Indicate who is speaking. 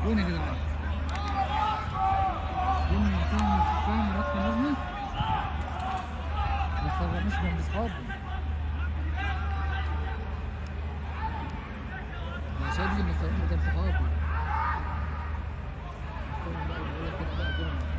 Speaker 1: جون يا جدعان جون فاهم فاهم رقم نجمة بس هو مش من اصحابه يا شادي مستر قدام صحابه استنى بقى بقول لك كده بقى جون